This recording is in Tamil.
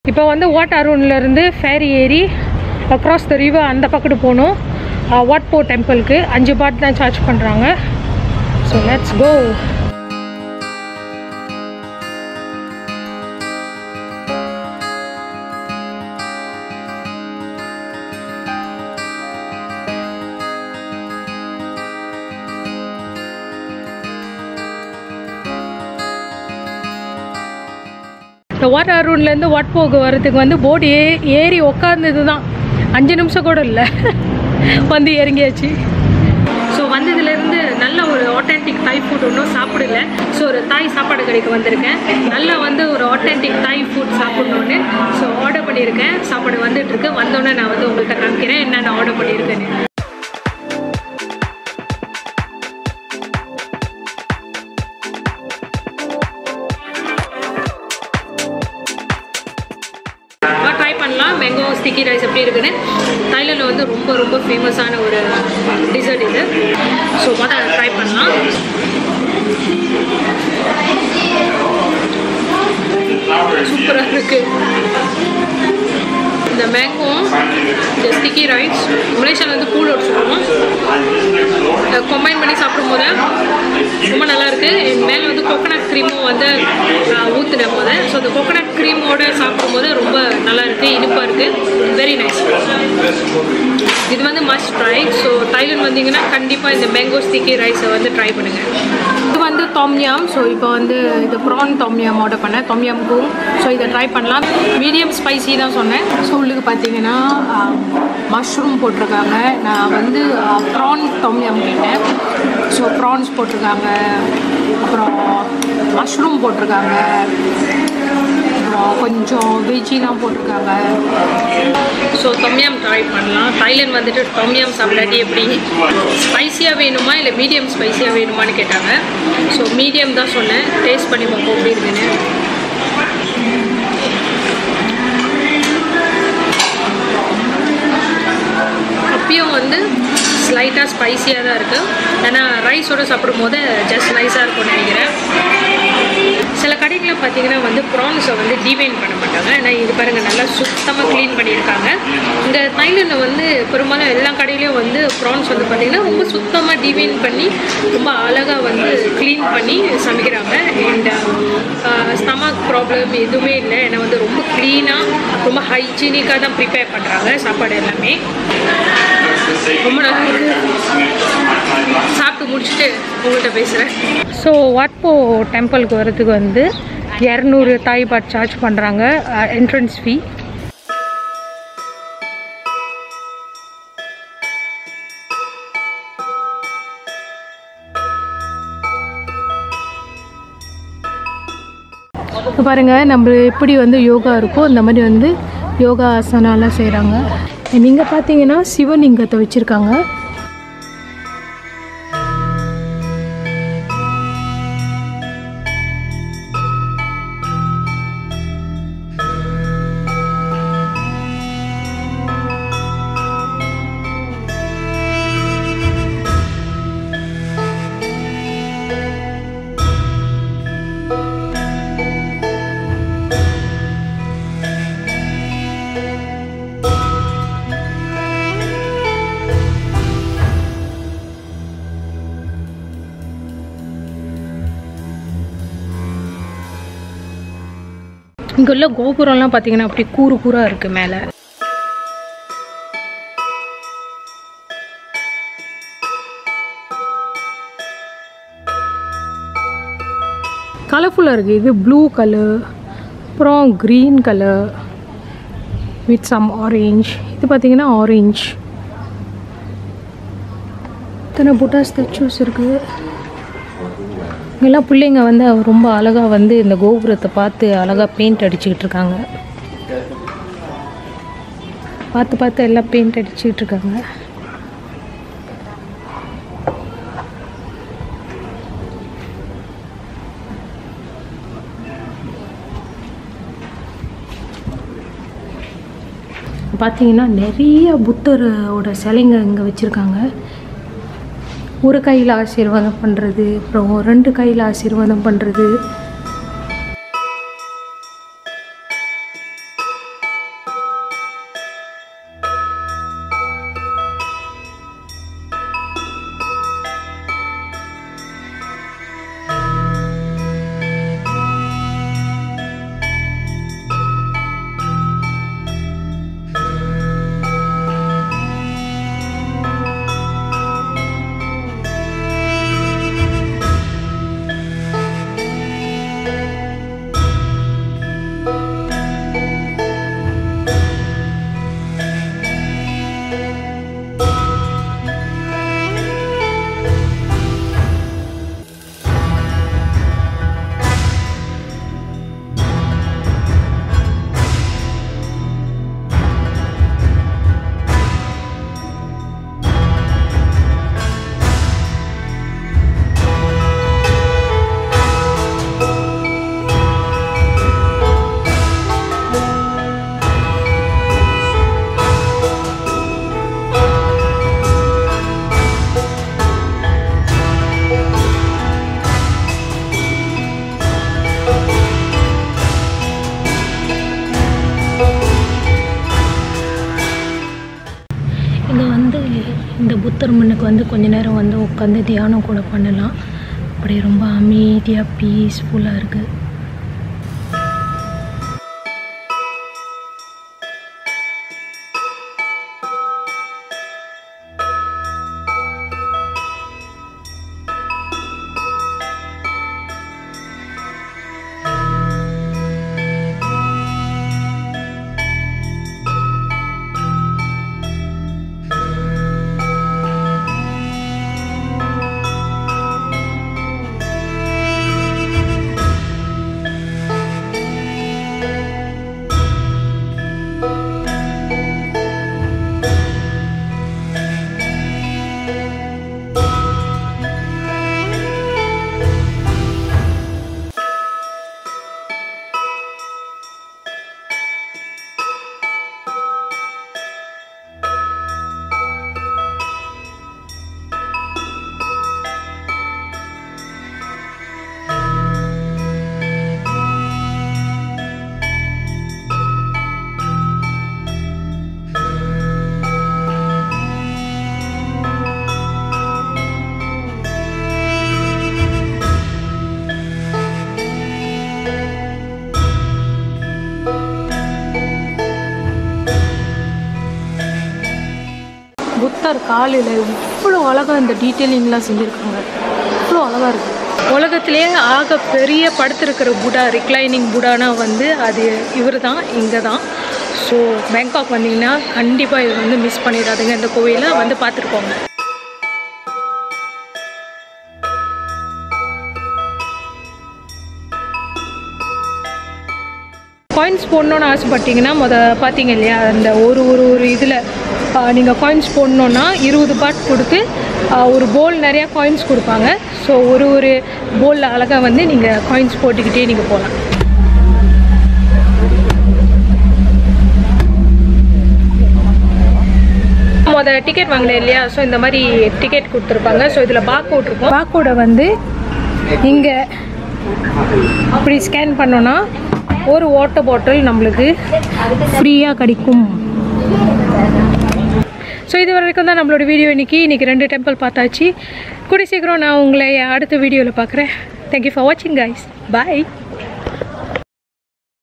இப்போ வந்து வாட் அருண்லேருந்து ஃபேரி ஏறி அக்ராஸ் த ரிவர் அந்த பக்கத்து போகணும் வாட் போ டெம்பிளுக்கு அஞ்சு பாட் தான் சார்ஜ் பண்ணுறாங்க ஸோ லெட்ஸ் கோ இந்த வாட் அருண்லேருந்து வாட் போக்கு வர்றதுக்கு வந்து போர்டு ஏ ஏறி உக்காந்தது தான் அஞ்சு நிமிஷம் கூட இல்லை வந்து இறங்கியாச்சு ஸோ வந்ததுலேருந்து நல்ல ஒரு ஆத்தென்டிக் தாய் ஃபுட் ஒன்றும் சாப்பிடல ஸோ ஒரு தாய் சாப்பாடு கடைக்கு வந்திருக்கேன் நல்லா வந்து ஒரு ஆத்தென்டிக் தாய் ஃபுட் சாப்பிடணுன்னு ஸோ ஆர்டர் பண்ணியிருக்கேன் சாப்பாடு வந்துட்டுருக்கு வந்தோடனே நான் வந்து உங்கள்கிட்ட காமிக்கிறேன் என்னென்ன ஆர்டர் பண்ணியிருக்கேன்னு ட்ரை பண்ணலாம் மேங்கோ ஸ்டிக்கி ரைஸ் எப்படி இருக்குன்னு தாய்லாண்டில் வந்து ரொம்ப ரொம்ப ஃபேமஸான ஒரு டிசர்ட் இது ஸோ மொதல் ட்ரை பண்ணலாம் சூப்பராக இருக்கு இந்த மேங்கோ இந்த ஸ்டிக்கி ரைஸ் மலேசியாவில் வந்து கூழ் சொல்லுவோம் கம்பைன் பண்ணி சாப்பிடும்போது ரொம்ப நல்லா இருக்கு மேலே வந்து கோகனட் க்ரீமும் வந்து ஊற்றுன போது ஸோ அந்த கோகனட் க்ரீமோட சாப்பிடும்போது ரொம்ப நல்லா இருக்கு இனிப்பாக இருக்கு வெரி நைஸ் இது வந்து மஸ்ட் ட்ரை ஸோ தைலண்ட் வந்தீங்கன்னா கண்டிப்பாக இந்த மேங்கோ ஸ்டிக்கி ரைஸை வந்து ட்ரை பண்ணுங்க இது வந்து தொம்யாம் ஸோ இப்போ வந்து இது ப்ரான் தொம்யாம் ஆர்டர் பண்ணேன் தொம்யாம்க்கும் ஸோ இதை ட்ரை பண்ணலாம் மீடியம் ஸ்பைசி தான் சொன்னேன் ஸோ உங்களுக்கு பார்த்தீங்கன்னா மஷ்ரூம் போட்டிருக்காங்க நான் வந்து ப்ரான் தொம்யாம் கேட்டேன் ஸோ ப்ரான்ஸ் போட்டிருக்காங்க அப்புறம் மஷ்ரூம் போட்டிருக்காங்க அப்புறம் கொஞ்சம் வெஜ்ஜிலாம் போட்டிருக்காங்க ஸோ தொம்யாம் ட்ரை பண்ணலாம் தைலண்ட் வந்துட்டு தொம்யாம் சாப்பிடாட்டி எப்படி ஸ்பைசியாக வேணுமா இல்லை மீடியம் ஸ்பைசியாக வேணுமான்னு கேட்டாங்க ஸோ மீடியம் தான் சொன்னேன் டேஸ்ட் பண்ணி பார்ப்போம் எப்படி இருக்குன்னு அப்பயும் வந்து ஸ்லைட்டாக ஸ்பைசியாக தான் இருக்குது ஏன்னா ரைஸோடு சாப்பிடும் போது ஜஸ்ட் நைஸாக இருக்கும்னு நினைக்கிறேன் சில கடைகளில் பார்த்தீங்கன்னா வந்து ப்ரான்ஸை வந்து டிவைன் பண்ண மாட்டாங்க ஏன்னா இது பாருங்கள் நல்லா சுத்தமாக க்ளீன் பண்ணியிருக்காங்க இங்கே தைலண்டில் வந்து பெரும்பாலும் எல்லா கடையிலையும் வந்து ப்ரான்ஸ் வந்து பார்த்திங்கன்னா ரொம்ப சுத்தமாக டிவைன் பண்ணி ரொம்ப அழகாக வந்து க்ளீன் பண்ணி சமைக்கிறாங்க அண்ட் ஸ்டமக் ப்ராப்ளம் எதுவுமே இல்லை ஏன்னா வந்து ரொம்ப க்ளீனாக ரொம்ப ஹைஜீனிக்காக தான் ப்ரிப்பேர் பண்ணுறாங்க சாப்பாடு எல்லாமே ரொம்ப நல்லா இருக்கு சாப்பிட்டு முடிச்சுட்டு உங்கள்கிட்ட பேசுகிறேன் ஸோ வாட்போ டெம்பிளுக்கு வரதுக்கு வந்து இரநூறு தாய் பாட் சார்ஜ் பண்ணுறாங்க என்ட்ரன்ஸ் ஃபீ இப்போ பாருங்கள் நம்ம எப்படி வந்து யோகா இருக்கோ அந்த மாதிரி வந்து யோகா ஆசனாலாம் செய்கிறாங்க நீங்கள் பார்த்தீங்கன்னா சிவலிங்கத்தை வச்சுருக்காங்க இங்கே உள்ள கோபுரம்லாம் பார்த்தீங்கன்னா அப்படி கூறு கூறாக இருக்குது மேலே கலர்ஃபுல்லாக இருக்குது இது ப்ளூ கலர் அப்புறம் green colour with some orange இது பார்த்தீங்கன்னா ஆரேஞ்ச் இத்தனை புட்டா ஸ்டாச்சூஸ் இருக்குது இங்கெல்லாம் பிள்ளைங்க வந்து ரொம்ப அழகாக வந்து இந்த கோபுரத்தை பார்த்து அழகாக பெயிண்ட் அடிச்சுக்கிட்டு இருக்காங்க பார்த்து பார்த்து எல்லாம் பெயிண்ட் அடிச்சுக்கிட்டு இருக்காங்க பார்த்தீங்கன்னா நிறைய புத்தரோட சிலைங்க இங்கே வச்சுருக்காங்க ஒரு கையில் ஆசீர்வாதம் பண்ணுறது அப்புறம் ரெண்டு கையில் ஆசீர்வாதம் பண்ணுறது புத்தர் முன்னுக்கு வந்து கொஞ்ச நேரம் வந்து உட்காந்து தியானம் கூட பண்ணலாம் அப்படி ரொம்ப அமைதியாக பீஸ்ஃபுல்லாக இருக்குது புத்தர் காலில் இவ்வளோ அழகாக இந்த டீட்டெயிலிங்லாம் செஞ்சுருக்காங்க இவ்வளோ அழகாக இருக்குது உலகத்திலேயே ஆக பெரிய படுத்திருக்கிற புடா ரிக்ளைனிங் புடானா வந்து அது இவர் தான் இங்கே தான் ஸோ பேங்காக் வந்தீங்கன்னா கண்டிப்பாக இதை வந்து மிஸ் பண்ணிடாதுங்க இந்த கோவிலை வந்து பார்த்துருக்கோங்க காயின்ஸ் போடணுன்னு ஆசைப்பட்டீங்கன்னா முத பார்த்தீங்க இல்லையா அந்த ஒரு ஒரு ஒரு இதில் நீங்கள் காயின்ஸ் போடணுன்னா இருபது பாட் கொடுத்து ஆ, ஒரு போல் நிறையா காயின்ஸ் கொடுப்பாங்க ஸோ ஒரு ஒரு போலில் அழகாக வந்து நீங்கள் காயின்ஸ் போட்டுக்கிட்டே நீங்கள் போகலாம் முத டிக்கெட் வாங்கினேன் இல்லையா ஸோ இந்த மாதிரி டிக்கெட் கொடுத்துருப்பாங்க ஸோ இதில் பார்க்கோட் இருக்கும் பார்க்கோடை வந்து இங்கே அப்படி ஸ்கேன் பண்ணோன்னா ஒரு வாட்டர் பாட்டில் நம்மளுக்கு ஃப்ரீயாக கிடைக்கும் ஸோ இது வரைக்கும் தான் நம்மளோட வீடியோ இன்னைக்கு இன்னைக்கு ரெண்டு டெம்பிள் பார்த்தாச்சு கூடி சீக்கிரம் நான் உங்களை அடுத்த வீடியோவில் பார்க்குறேன் தேங்க்யூ ஃபார் வாட்சிங் கைஸ் பாய்